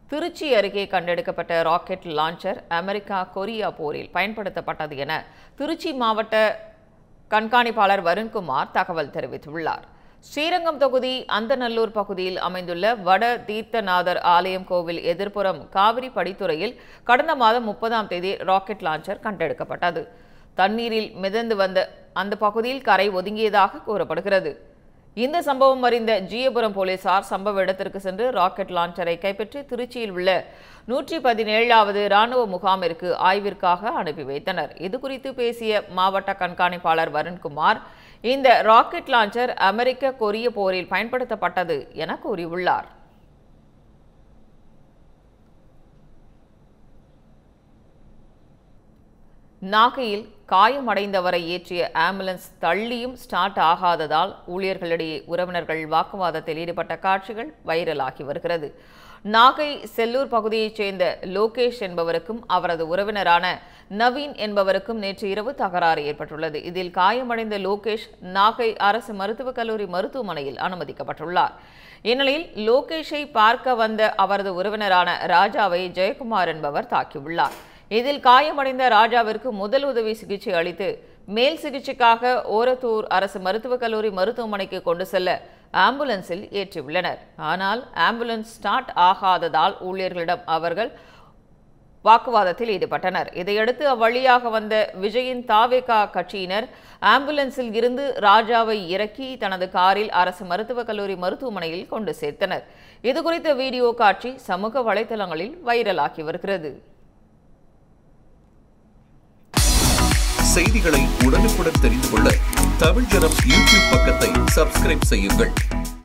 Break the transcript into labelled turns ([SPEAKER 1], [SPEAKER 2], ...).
[SPEAKER 1] திருச்சி அருகே கண்டெடுக்கப்பட்ட rocket launcher America Korea போரில் பயன்படுத்தப்பட்டது என திருச்சி மாவட்ட கண்காணிப்பாளர் வருண்குமார் தகவல் தெரிவித்துள்ளார் ஸ்ரீரங்கம் தொகுதி அந்தநல்லூர் பகுதியில் அமைந்துள்ள வட தீர்த்தநாதர் ஆலயம் கோவில் எதிர்ப்புறம் காவிரி படித்துறையில் கடந்த மாதம் முப்பதாம் தேதி ராக்கெட் லான்ச்சர் கண்டெடுக்கப்பட்டது தண்ணீரில் மிதந்து வந்த அந்த பகுதியில் கரை ஒதுங்கியதாக கூறப்படுகிறது இந்த சம்பவம் அறிந்த ஜீயபுரம் போலீசார் சம்பவ இடத்திற்கு சென்று ராக்கெட் லான்ச்சரை கைப்பற்றி திருச்சியில் உள்ள நூற்றி பதினேழாவது ராணுவ முகாமிற்கு ஆய்விற்காக அனுப்பி வைத்தனர் இதுகுறித்து பேசிய மாவட்ட கண்காணிப்பாளர் வருண்குமார் இந்த ராக்கெட் லான்ச்சர் அமெரிக்க கொரிய போரில் பயன்படுத்தப்பட்டது என கூறியுள்ளார் நாகையில் காயமடைந்தவரை ஏற்றிய ஆம்புலன்ஸ் தள்ளியும் ஸ்டார்ட் ஆகாததால் ஊழியர்களிடையே உறவினர்கள் வாக்குவாதத்தில் ஈடுபட்ட காட்சிகள் வைரலாகி வருகிறது நாகை செல்லூர் பகுதியைச் சேர்ந்த லோகேஷ் என்பவருக்கும் அவரது உறவினரான நவீன் என்பவருக்கும் நேற்று இரவு தகராறு ஏற்பட்டுள்ளது இதில் காயமடைந்த லோகேஷ் நாகை அரசு மருத்துவக் கல்லூரி மருத்துவமனையில் அனுமதிக்கப்பட்டுள்ளார் இந்நிலையில் லோகேஷை பார்க்க வந்த அவரது உறவினரான ராஜாவை ஜெயக்குமார் என்பவர் தாக்கியுள்ளார் இதில் காயமடைந்த ராஜாவிற்கு முதல் உதவி சிகிச்சை அளித்து மேல் சிகிச்சைக்காக ஓரத்தூர் அரசு மருத்துவக் கல்லூரி மருத்துவமனைக்கு கொண்டு செல்ல ஆம்புலன்ஸில் ஏற்றியுள்ளனர் ஆனால் ஆம்புலன்ஸ் ஸ்டார்ட் ஆகாததால் ஊழியர்களிடம் அவர்கள் வாக்குவாதத்தில் ஈடுபட்டனர் இதையடுத்து அவ்வழியாக வந்த விஜயின் தாவேகா கட்சியினர் ஆம்புலன்ஸில் இருந்து ராஜாவை இறக்கி தனது காரில் அரசு மருத்துவக் கல்லூரி மருத்துவமனையில் கொண்டு சேர்த்தனர் இதுகுறித்த வீடியோ காட்சி சமூக வலைதளங்களில் வைரலாகி வருகிறது
[SPEAKER 2] செய்திகளை உடனுக்குடன் தெரிந்து கொள்ள தமிழ் ஜனம் யூடியூப் பக்கத்தை சப்ஸ்கிரைப் செய்யுங்கள்